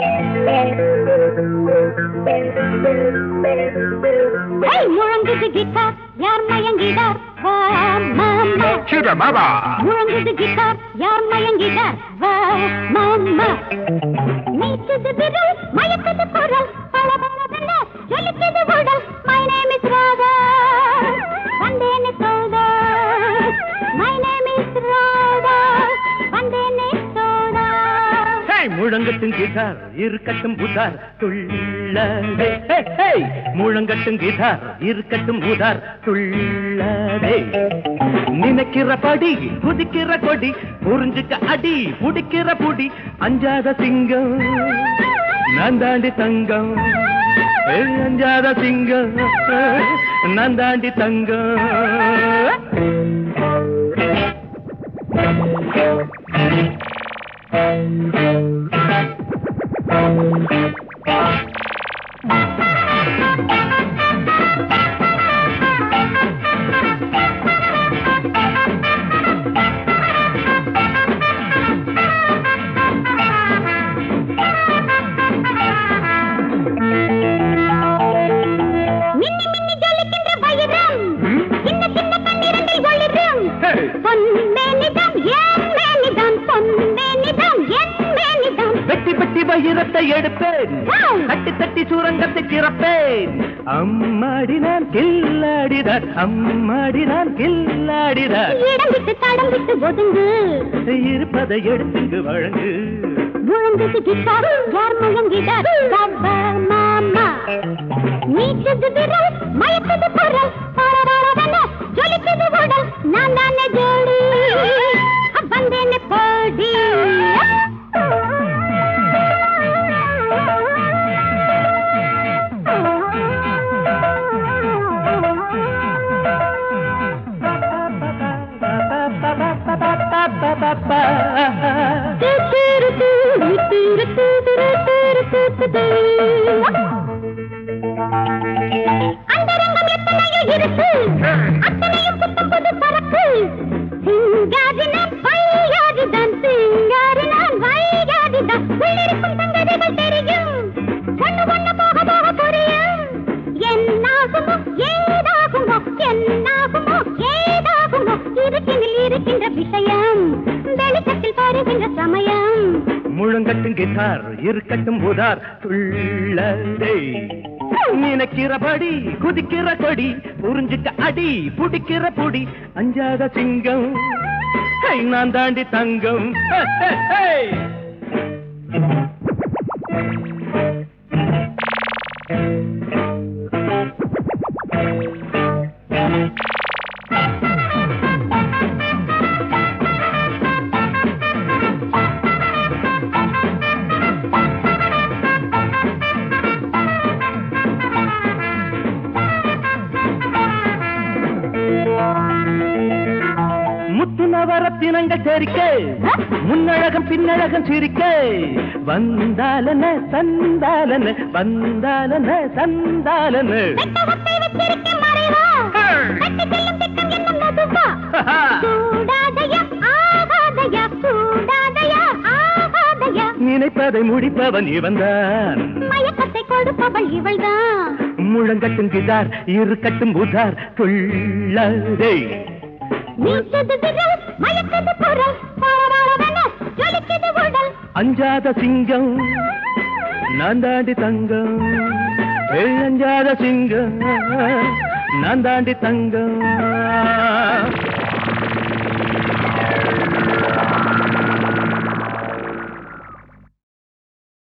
Hey, முழங்குது guitar யார் மயங்கிடார் வா மாமா சித பாபா முழங்குது கிட்டார் யார் மயங்கிடார் வா மாமா நீச்சது விரல் மயக்குது குரல் பளபளவென ஜொலிக்குது உடல் மை நேம் இஸ் ராதா வந்தேன் சோதா மை நேம் இஸ் ராதா வந்தேன் சோதா ஹேய் முழங்கட்டும் கிட்டார் இருக்கட்டும் புதார் துள்ளதே ஹே, ஹேய் முழங்கட்டும் கிட்டார் இருக்கட்டும் புதார் துள்ளதே நினைக்கிற படி குதிக்கிற கொடி புரிஞ்சுக்க அடி புடிக்கிற புடி அஞ்சாத சிங்கம் நான் தாண்டி தங்கம் ஏய், அஞ்சாத சிங்கம் நான் தாண்டி தங்கம் மின்னி மின்னி ஜொலிக்கின்ற வைரம் சின்ன சின்ன கண்ணிரண்டில் ஒளிரும் ஹேய் பொன்மேனிதான் என் மேனிதான் பொன்மேனிதான் என் மேனிதான் வெட்டி வெட்டி வைரத்தை எடுப்பேன் தட்டி தட்டி சுரங்கத்தை திறப்பேன் அம்மாடி நான் கில்லாடிதான் அம்மாடி நான் கில்லாடிதான் இடம் விட்டு தடம் விட்டு ஒதுங்கு இருப்பதை எடுத்துங்கு வழங்கு முழங்குது கிட்டார் யார் முழங்கிடார் பாபா மாமா நீச்சது விரல் மயக்குது குரல் பரபரவென ஜொலிக்குது உடல் நான் தானே ஜோடி வந்தேனே போடி அந்தரங்கம் எத்தனையோ இருக்கு அத்தனையும் புத்தம் புது பறக்கு சிங்காரினான் வையாதிதான் சிங்காரினான் வையாதிதான் உள்ளிருக்கும் சங்கதிகள் தெரியும் ஒண்ணு ஒண்ணு போக போக புரியும் என்னாகுமோ ஏதாகுமோ என்னாகுமோ ஏதாகுமோ இருக்கின்றில் இருக்கின்ற விஷயம் வெளிச்சத்தில் வருகின்ற சமயம் முழங்கட்டும் கிட்டார் இருக்கட்டும் புதார் துள்ளதே நினைக்கிறபடி குதிக்கிற கொடி புரிஞ்சுக்க அடி புடிக்கிற புடி அஞ்சாத சிங்கம் ஹை, நான் தாண்டி தங்கம் ஹே, ஹே, ஹே. முத்து நவரத்தினங்கள் தெரிக்க முன்னழகம் பின்னழகம் சிரிக்க வந்தாலன சந்தாலன வந்தாலன சந்தாலன வெட்டகத்தை வச்சிருக்க மறைவா வெட்டி செல்லும் திட்டம் என்ன மெதுவா கூடாதையா ஆகாதையா கூடாதையா ஆகாதையா நினைப்பதை முடிப்பவன் இவன்தான் மயக்கத்தை கொடுப்பவள் இவள்தான் முழங்கட்டும் கிதார் இருக்கட்டும் புதார் துள்ளதே நீச்சது விரல் மயக்கது பொருள் பரபரவென ஜொலிக்குது உடல் அஞ்சாத சிங்கம் நான் தாண்டி தங்கம் ஏய், அஞ்சாத சிங்கம் நான் தாண்டி தங்கம்